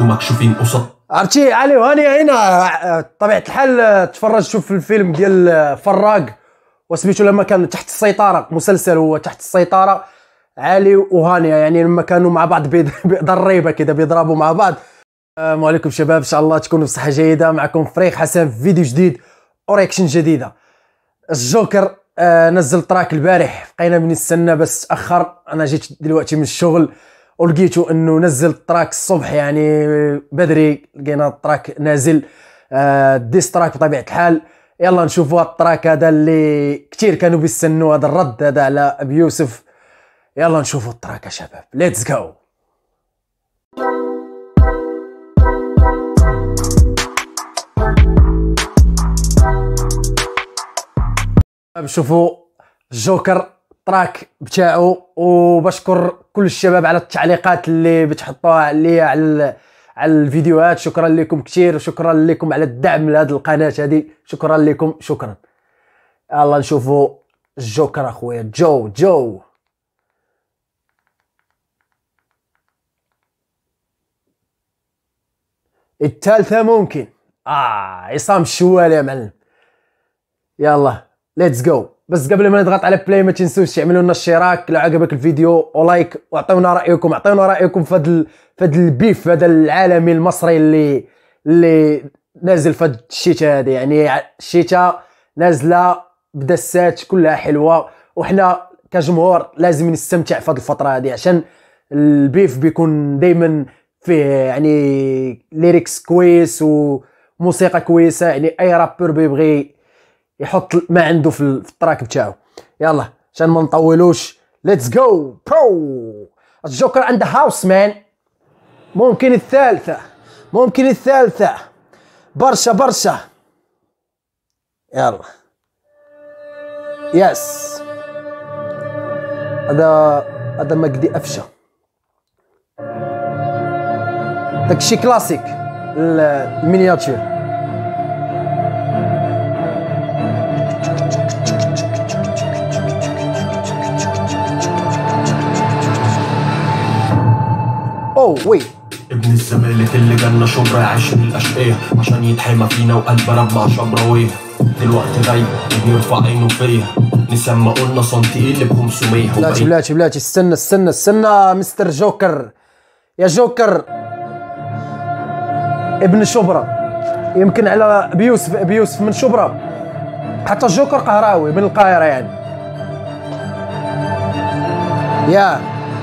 انتوا مكشوفين قصاد عرفتي علي وهاني هنا طبيعه الحال تفرجت شوف الفيلم ديال فراق وسميتو لما كان تحت السيطره مسلسل هو تحت السيطره علي وهانيا يعني لما كانوا مع بعض بيض- ضريبه كده بيضربوا مع بعض السلام عليكم شباب ان شاء الله تكونوا بصحه جيده معكم فريق حسن في فيديو جديد اوريكشن جديده الجوكر آه نزل تراك البارح بقينا بنستنى بس تاخر انا جيت دلوقتي من الشغل ولقيتو انه نزل تراك الصبح يعني بدري لقينا التراك نازل آه ديس تراك بطبيعه الحال يلا نشوفوا هاد التراك هذا اللي كتير كانوا بيستنوا هذا الرد هذا على ابي يوسف يلا نشوفوا التراك يا شباب ليتس جو شوفوا الجوكر تراك بتاعه وبشكر كل الشباب على التعليقات اللي بتحطوها لي على ال- على الفيديوهات شكرا لكم كثير وشكرا لكم على الدعم لهذه القناه هذه شكرا لكم شكرا يلا نشوفوا الجوكر اخويا جو جو الثالثة ممكن اه عصام الشوالي يا معلم يلا ليتس جو بس قبل ما نضغط على بلاي ما تنسوش تعملوا لنا اشتراك لو عجبك الفيديو ولايك واعطونا رايكم اعطونا رايكم في هذا ال- في هذا البيف هذا العالمي المصري اللي اللي نازل في هاد الشتاء هذه يعني ع- الشتاء نازله بدسات كلها حلوه وحنا كجمهور لازم نستمتع في هذه الفتره هذه عشان البيف بيكون دائما فيه يعني ليركس كويس وموسيقى كويسه يعني اي رابر بيبغي يحط ما عنده في ال- في التراك بتاعه يلا عشان ما نطولوش ليتس جو برو الجوكر عند هاوس مان ممكن الثالثة ممكن الثالثة برشا برشا يلا يس هذا هذا مجدي أفشة داك الشي كلاسيك ال- المينياتير اوه وي ابن الزمالك اللي جالنا شبرا يعيش الاشقية عشان يتحمى فينا وقلب راب مع شبراوية دلوقتي غايب وبيرفع عينه فيا نسمى قلنا سنتيقل ب 500 بلاتي وبقيت بلاتي بلاتي استنى استنى استنى مستر جوكر يا جوكر ابن شبرا يمكن على بيوسف بيوسف من شبرا حتى الجوكر قهراوي من القاهرة يعني يا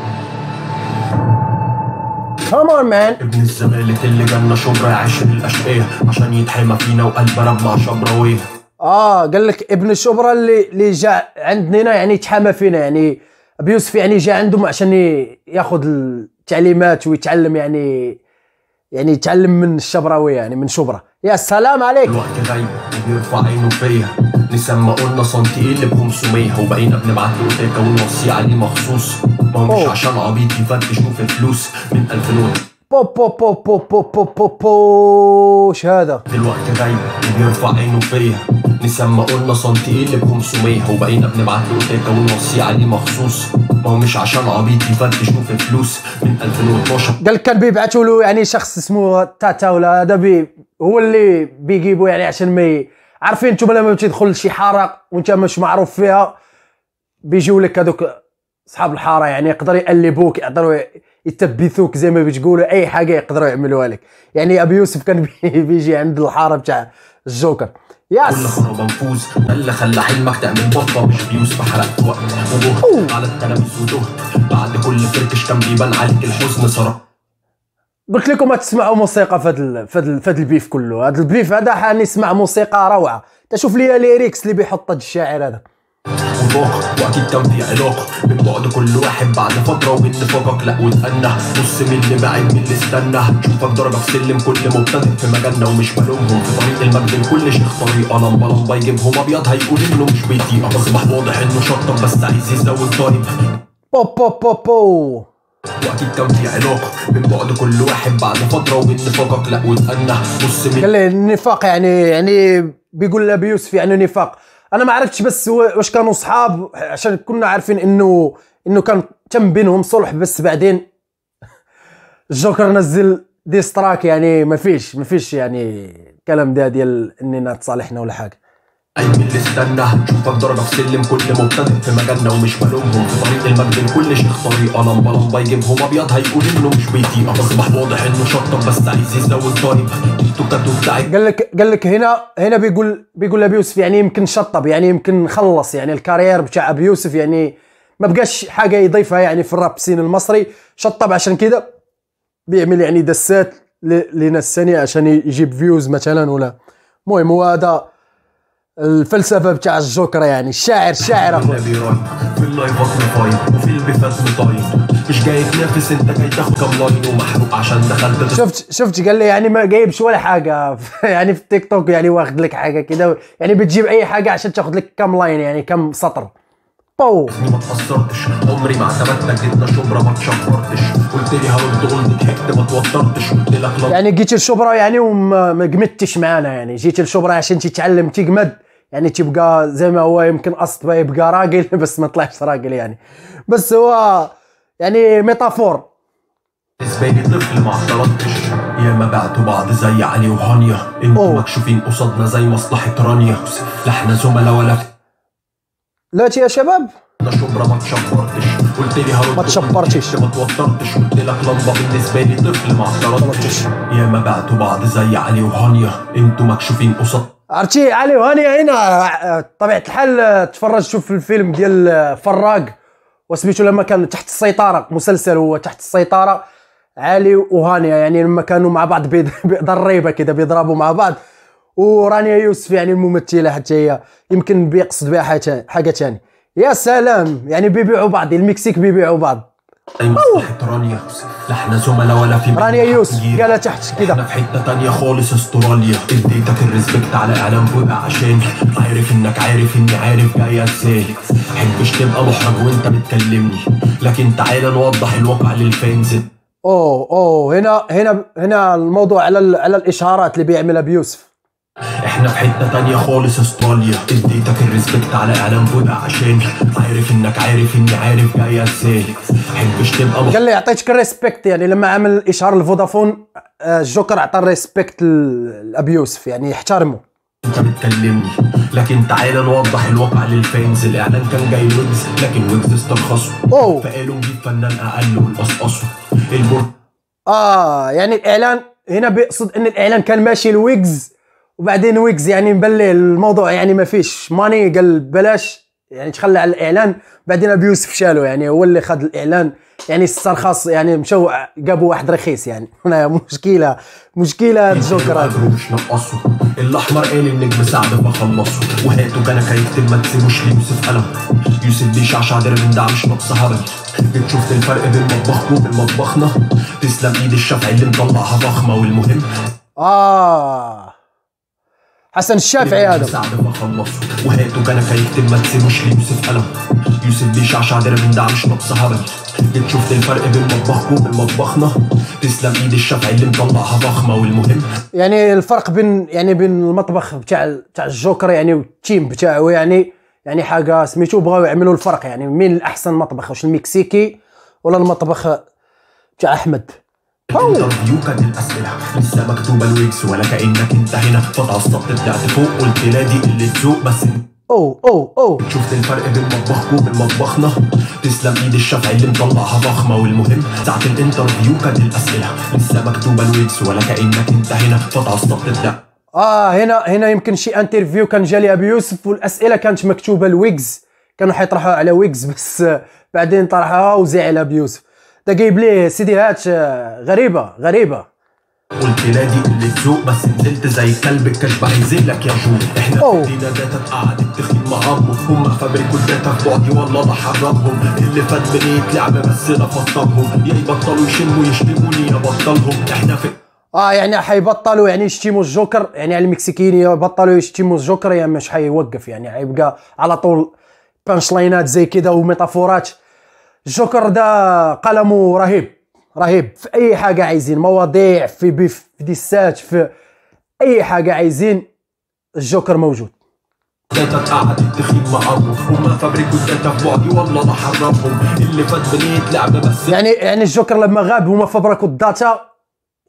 كمان مان ابن الزمالك اللي جالنا شبرا يعيش الاشقية عشان يتحمى فينا وقلب راب مع شبراوية اه قال لك ابن شبرا اللي اللي جا عندنا يعني يتحامى فينا يعني ابي يوسف يعني جا عندهم عشان ي- ياخذ التعليمات ويتعلم يعني يعني يتعلم من الشبراوي يعني من شبرا يا سلام عليك دلوقتي غايب وبيرفع عينه فيا نسمى قلنا سنتيقل ب 500 وبقينا بنبعت له اوتيكا ونوصيه عليه مخصوص ما هو مش أوه. عشان عبيط يفتشوا في الفلوس من 2000 نوت بو بو بو بو بو بو بو بو ايش هذا دلوقتي غايب وبيرفع عينه فيا نسمى قلنا سنتيقل ب 500 وبقينا بنبعت له اوتيكا ونوصيه عليه مخصوص ما هو مش عشان عبيط يفتشوا في الفلوس من 2012 قال لك كان بيبعثوا له يعني شخص اسمه تاتا ولا هذا بي هو اللي بيجيبوا يعني عشان ما ي- عارفين انتم لما تدخل شي حاره وانت مش معروف فيها بيجيو لك هذوك اصحاب الحاره يعني يقدروا يقلبوك يقدروا يتبثوك زي ما بتقولوا اي حاجه يقدروا يعملوها لك يعني ابي يوسف كان بي- بيجي عند الحاره بتاع الجوكر كل يس خرابة نفوذ ده اللي خلى حلمك تعمل بطة مش فلوس فحرقت وقت وجهد على التلاميذ وتهت بعد كل فركش كان بيبان عليك الحزن صرف قلت لكم ما تسمعوا موسيقى في هذا ال- في هذا ال- في هذا البيف كله هذا البيف هذا حنسمع موسيقى روعه تشوف لي ليريكس اللي بيحط هذا الشاعر هذا وطاقة واكيد كان في علاقة من بعد كل واحد بعد فترة وبين نفاقك لا واتأنى بص مين اللي بعد مين اللي استنى شوفك درجة في سلم كل مبتدئ في مجالنا ومش بلومهم في طريق المجد لكل شيخ طريقة لمبة لمبة يجيبهم ابيض هيقول انه مش بيطيق اصبح واضح انه شطب بس عايز يزود ضريب بو بو بو بو واكيد كان في علاقة من بعد كل واحد بعد فترة وبين نفاقك لا واتأنى بص مين قال لي النفاق يعني يعني بيقول لابي يوسف يعني نفاق انا ما عرفتش بس هو- واش كانوا صحاب عشان كنا عارفين انه انه كان تم بينهم صلح بس بعدين الجوكر نزل ديستراك يعني ما فيش ما فيش يعني كلام ده ديال اننا تصالحنا ولا حاجه اي من اللي استنى شوفك درجة في سلم كل مبتدئ في مجالنا ومش بلومهم في طريق المجد لكل شيخ طريقة لمبة لمبة يجيبهم ابيض هيقول انه مش بيطيقة اصبح واضح انه شطب بس عايز يزود طيب التوكاتو بتاعي قال لك قال لك هنا هنا بيقول بيقول ابي يوسف يعني يمكن شطب يعني يمكن خلص يعني الكارير بتاع ابي يوسف يعني ما بقاش حاجه يضيفها يعني في الراب سين المصري شطب عشان كذا بيعمل يعني دسات ل- لناس ثانيه عشان يجيب فيوز مثلا ولا المهم هو هذا الفلسفه بتاع الجوكر يعني الشاعر الشاعر اخويا النبي رايد في اللايفات مفايد وفي البيفات مطايد مش جاي تنافس انت جاي تاخد كام لاين ومحروق عشان دخلت شفت شفت قال لي يعني ما جايبش ولا حاجه يعني في التيك توك يعني واخد لك حاجه كده يعني بتجيب اي حاجه عشان تاخد لك كم لاين يعني كم سطر بو اني ما اتأثرتش عمري ما اعتمدتك جبنا شبرا ما تشفرتش قلت لي هرد قلت ضحكت ما توترتش قلت لك لا يعني جيت لشبرا يعني وما ما قمدتش معانا يعني جيت لشبرا عشان تتعلم تقمد يعني تبقى زي ما هو يمكن قصد بقى يبقى راجل بس ما طلعش راجل يعني بس هو يعني ميتافور بالنسبة لي طفل ما اعترضتش يا ما بعتوا بعض زي علي وهانيا انتوا أوه. مكشوفين قصادنا زي مصلحة رانيا لا احنا زملاء ولا لا يا شباب انا شبرا ما تشفرتش قلت لي هرد ما تشفرتش. قلت ما توترتش قلت لك لمبة بالنسبة لي طفل ما اعترضتش يا ما بعتوا بعض زي علي وهانيا انتوا مكشوفين قصاد عرفتي علي وهاني هنا طبيعة الحال تفرج شوف الفيلم ديال فراق وسميتو لما كان تحت السيطرة مسلسل هو تحت السيطرة علي وهانيا يعني لما كانوا مع بعض بيض- ضريبة كده بيضربوا مع بعض ورانيا يوسف يعني الممثلة حتى هي يمكن بيقصد بها حاجة حاجة تاني يا سلام يعني بيبيعوا بعض المكسيك بيبيعوا بعض زي مصلحة رانيا لا احنا زملاء ولا في رانيا بينا يوسف حقير. قالها تحت احنا كده في حتة تانية خالص استراليا اديتك الريسبكت على اعلام بقى عشان عارف انك عارف اني عارف جاية ازاي حبش تبقى محرج وانت بتكلمني لكن تعالى نوضح الواقع للفانز اوه اوه هنا هنا هنا الموضوع على ال- على الاشهارات اللي بيعملها بيوسف احنا في حتة تانية خالص استراليا اديتك الريسبكت على اعلام بقى عشان عارف انك عارف اني عارف جاية ازاي حبش تبقى محرج قال لي اعطيتك الريسبكت يعني لما عمل اشهار الفودافون آه، الجوكر اعطى الريسبكت ل- لابي يوسف يعني يحترمه انت بتكلمني لكن تعالى نوضح الواقع للفانز الاعلان كان جاي ويجز لكن ويجز استرخصه أوه. فقالوا نجيب فنان اقل ونقصقصه البر اه يعني الاعلان هنا بيقصد ان الاعلان كان ماشي لويجز وبعدين ويجز يعني مبلي الموضوع يعني ما فيش ماني قال بلاش يعني تخلى على الاعلان بعدين ابي يوسف شالو يعني هو اللي خد الاعلان يعني استرخص يعني مشوا جابوا واحد رخيص يعني هنا مشكله مشكله الجوكر هذا مش نقصه الاحمر قال النجم سعد فخلصه وهاتوا كان هيكتب ما تسيبوش ليوسف قلم يوسف بيشعشع درب ده مش ناقصه هبل جيت شفت الفرق بين مطبخكم وبين مطبخنا تسلم ايد الشافعي اللي مطلعها ضخمه والمهم اه حسن الشافعي هذا سعد فخلصه وهاتوا كان هيكتب ما تسيبوش ليوسف قلم يوسف بيشعشع درب ده مش ناقصه هبل جيت شفت الفرق بين مطبخكم وبين مطبخنا تسلم ايد الشافعي اللي مطلعها ضخمه والمهم يعني الفرق بين يعني بين المطبخ بتاع بتاع الجوكر يعني والتيم بتاعه يعني يعني حاجه سميتو بغاو يعملوا الفرق يعني مين الاحسن مطبخ واش المكسيكي ولا المطبخ بتاع احمد الانترفيو كانت الاسئله لسه مكتوبه الويكس ولا كانك انت هنا فتعصبت طلعت فوق قلت لا دي قله ذوق بس اوه اوه اوه شفت الفرق بين مطبخكم وبين مطبخنا تسلم ايد الشافعي اللي مطلعها ضخمه والمهم ساعه الانترفيو كانت الاسئله لسه مكتوبه الويكس ولا كانك انت هنا فتعصبت طلعت اه هنا هنا يمكن شي انترفيو كان جالي ابي يوسف والاسئله كانت مكتوبه لويجز كانوا حيطرحوها على ويجز بس آه، بعدين طرحوها وزعل ابي يوسف ده جايب ليه سيديهات آه، غريبه غريبه قلت لا دي قله ذوق بس نزلت زي كلب الكشف هيزلك يا جو احنا أوه. فينا داتا قعدت تخين معاهم هم فابريكوا الداتا في بعدي والله بحرمهم اللي فات بنيت لعبه بس انا فطرهم يا يبطلوا يشموا يشتموني يا بطلهم احنا في اه يعني حيبطلوا يعني يشتموا الجوكر يعني على المكسيكيين يبطلوا يشتموا الجوكر يعني مش حيوقف يعني حيبقى على طول بانش لاينات زي كده وميتافورات الجوكر ده قلمه رهيب رهيب في اي حاجه عايزين مواضيع في بيف في ديسات في اي حاجه عايزين الجوكر موجود داتا قعدت تخين معاهم هم فابريكوا الداتا في بعدي والله بحرمهم اللي فات بنيت لعبه بس يعني يعني الجوكر لما غاب هما فبركوا الداتا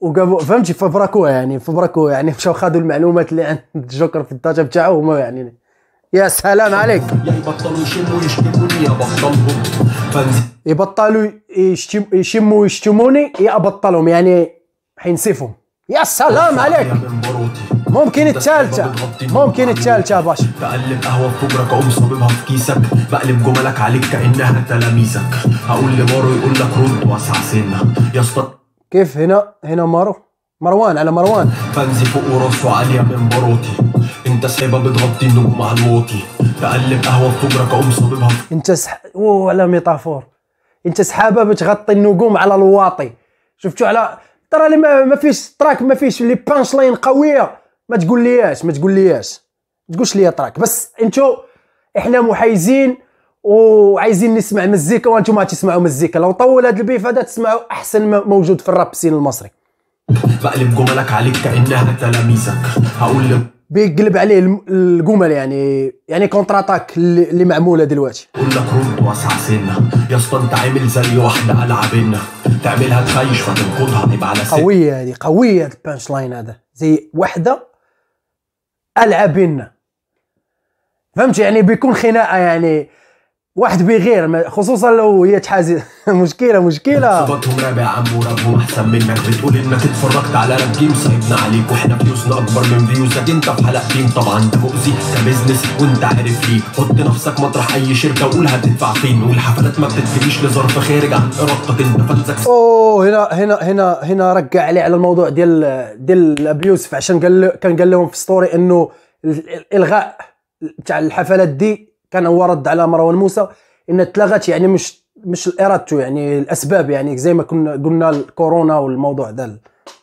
وقابو فهمتي فبركوها يعني فبركوها يعني مشاو خدوا المعلومات اللي عند الجوكر في الداتا بتاعه هما يعني يا سلام عليك يا يبطلوا يشموا يشتموني يا بطلهم فانزل يبطلوا يشتم يشموا ويشتموني يا ابطلهم يعني حينسفهم يا سلام يا عليك منبروتي ممكن الثالثة ممكن الثالثة يا باشا تقلب قهوة في فجرك اقوم صاببها في كيسك بقلب جملك عليك كأنها تلاميذك هقول لمارو يقول لك رد واسع سنة يا اسطى كيف هنا هنا مارو مروان على مروان فانزي فوق وراسه عالية من بروتي انت سايبة بتغطي النجوم على الواطي تقلب قهوة في فجرك اقوم صاببها في انت سح... اوه على ميتافور انت سحابه بتغطي النجوم على الواطي شفتوا على ترى اللي ما, ما فيش تراك ما فيش اللي بانش لاين قويه ما تقول لياش ما تقول لياش ما تقولش ليا تراك بس انتو احنا محايزين وعايزين نسمع مزيكا وانتم ما تسمعوا مزيكا لو طول هذا البيف هذا تسمعوا احسن ما موجود في الراب سين المصري بقلب جملك عليك كأنها تلاميذك هقول لم بيقلب عليه الم- الجمل يعني يعني كونتر اتاك اللي اللي معموله دلوقتي اقول لك رد واسع سنة يا اسطى انت عامل زي واحدة ألعابنا تعملها تخيش فتنقضها يبقى على سن قويه هذه قويه هذا البانش لاين هذا زي وحده العب بينا فهمت يعني بيكون خناقه يعني واحد بغير ما- خصوصا لو هي تحازي مشكله مشكله صفاتهم رابع عم ورابهم احسن منك بتقول انك اتفرجت على راب جيم سايبنا عليك واحنا فيوزنا اكبر من فيوزك انت في حلقتين طبعا ده مؤذي كبزنس وانت عارف ليه حط نفسك مطرح اي شركه وقول هتدفع فين والحفلات ما بتتجريش لظرف خارج عن ارادتك انت فانزك اوه هنا هنا هنا هنا رجع عليه على الموضوع ديال ديال الابيوسف عشان قال له- كان قال لهم في ستوري انه ال- الالغاء بتاع الحفلات دي كان هو رد على مروان موسى ان اتلغت يعني مش مش ارادته يعني الاسباب يعني زي ما كنا قلنا الكورونا والموضوع ده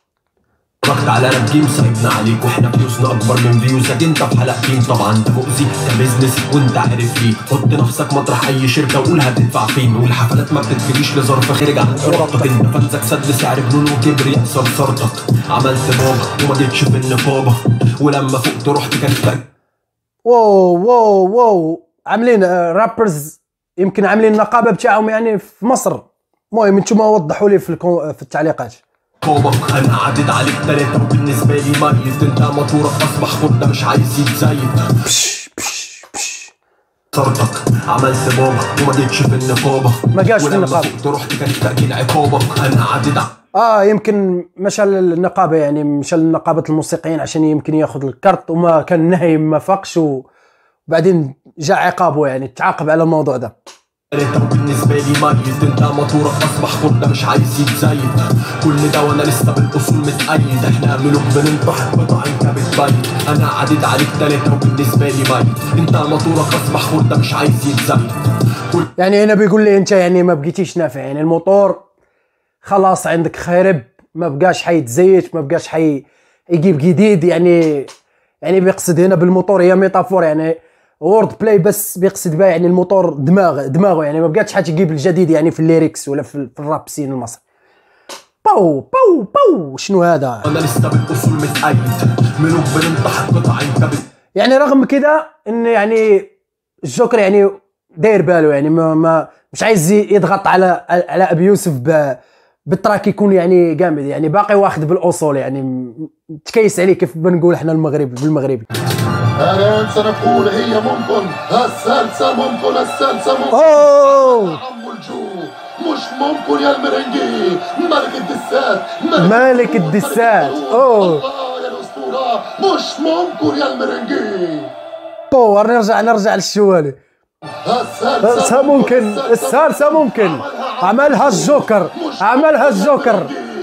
اتفرجت على راب جيم سايبنا عليك واحنا فيوزنا اكبر من فيوزك انت في حلقتين طبعا ده مؤذي كبزنس وانت عارف ليه حط نفسك مطرح اي شركه وقول هتدفع فين والحفلات ما بتتجريش لظرف خارج عن ارادتك انت فانزك سد سعر بنون وكبر يحصل صرتك عملت بابا وما جيتش في النقابه ولما فقت رحت كانت واو واو واو عاملين آه، رابرز يمكن عاملين النقابه بتاعهم يعني في مصر المهم انتم وضحوا لي في الكو... في التعليقات كوبك انا عدد عليك تلاتة وبالنسبة لي ميت انت موتورك اصبح خردة مش عايز يتزايد بش بش بش صرتك عملت بابا وما جيتش في النقابة ما جاش في ولما النقابة. فقت رحت كان تأجيل عقابك انا عدد ع- اه يمكن مشى للنقابه يعني مشى لنقابه الموسيقيين عشان يمكن ياخذ الكرت وما كان نايم ما فقش وبعدين جاء عقابه يعني تعاقب على الموضوع ده تلاتة وبالنسبة لي ميت انت موتورك اصبح خردة مش عايز يتزايد كل ده وانا لسه بالاصول متأيد احنا ملوك بننطح قطع انت بتبيت انا عدد عليك تلاتة وبالنسبة لي ميت انت موتورك اصبح خردة مش عايز يتزايد كل يعني هنا بيقول لي انت يعني ما بقيتيش نافع يعني الموتور خلاص عندك خرب ما بقاش حيتزيت ما بقاش حي يجيب جديد يعني يعني بيقصد هنا بالموتور هي ميتافور يعني وورد بلاي بس بيقصد بها يعني الموتور دماغ دماغه يعني ما بقاتش حتجيب الجديد يعني في الليركس ولا في, في الراب سين المصري باو باو باو شنو هذا انا لسه بالاصول متأيد ملوك بننطح قطع انت بت يعني رغم كده ان يعني الجوكر يعني داير باله يعني ما, ما مش عايز يضغط على على ابي يوسف ب بالتراك يكون يعني جامد يعني باقي واخد بالاصول يعني م- تكيس عليه كيف بنقول احنا المغرب بالمغربي الآن سنقول هي ممكن السلسة ممكن السلسة ممكن اوه عم الجو مش ممكن يا المرنجي ملك الدسات ملك الدسات. أوه. الله يا الأسطورة مش ممكن يا المرنجي باور نرجع نرجع للشوالي السلسة ممكن السلسة ممكن عملها الجوكر عملها الجوكر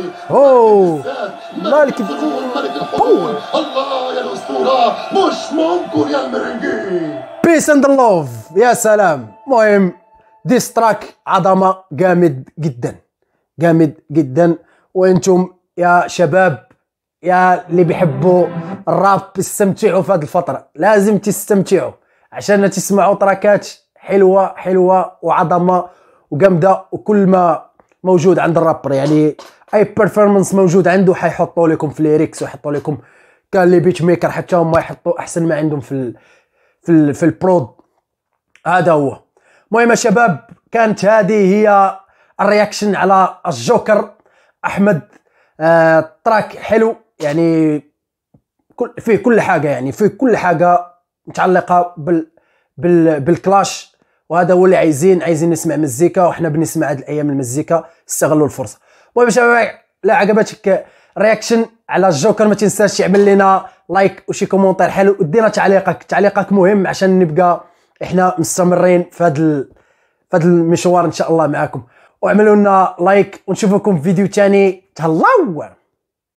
اوه مالك ملك الحضور الله يا الأسطورة مش ممكن يا المرنجي بيس اند لوف يا سلام مهم ديس تراك عظمه جامد جدا جامد جدا وانتم يا شباب يا اللي بيحبوا الراب استمتعوا في هذه الفتره لازم تستمتعوا عشان تسمعوا تراكات حلوه حلوه وعظمه وجامده وكل ما موجود عند الرابر يعني اي بيرفورمانس موجود عنده حيحطوا لكم في ليريكس ويحطوا لكم كان لي بيت ميكر حتى هم يحطوا احسن ما عندهم في ال في ال في البرود هذا هو المهم يا شباب كانت هذه هي الرياكشن على الجوكر احمد آه التراك حلو يعني كل فيه كل حاجه يعني فيه كل حاجه متعلقه بال بال بالكلاش وهذا هو اللي عايزين عايزين نسمع مزيكا وحنا بنسمع هاد الايام المزيكا استغلوا الفرصه المهم شباب لا عجبتك رياكشن على الجوكر ما تنساش تعمل لنا لايك وشي كومونتير حلو ودينا تعليقك تعليقك مهم عشان نبقى احنا مستمرين في هذا ال... في هذا المشوار ان شاء الله معاكم واعملوا لنا لايك ونشوفكم في فيديو تاني تهلاو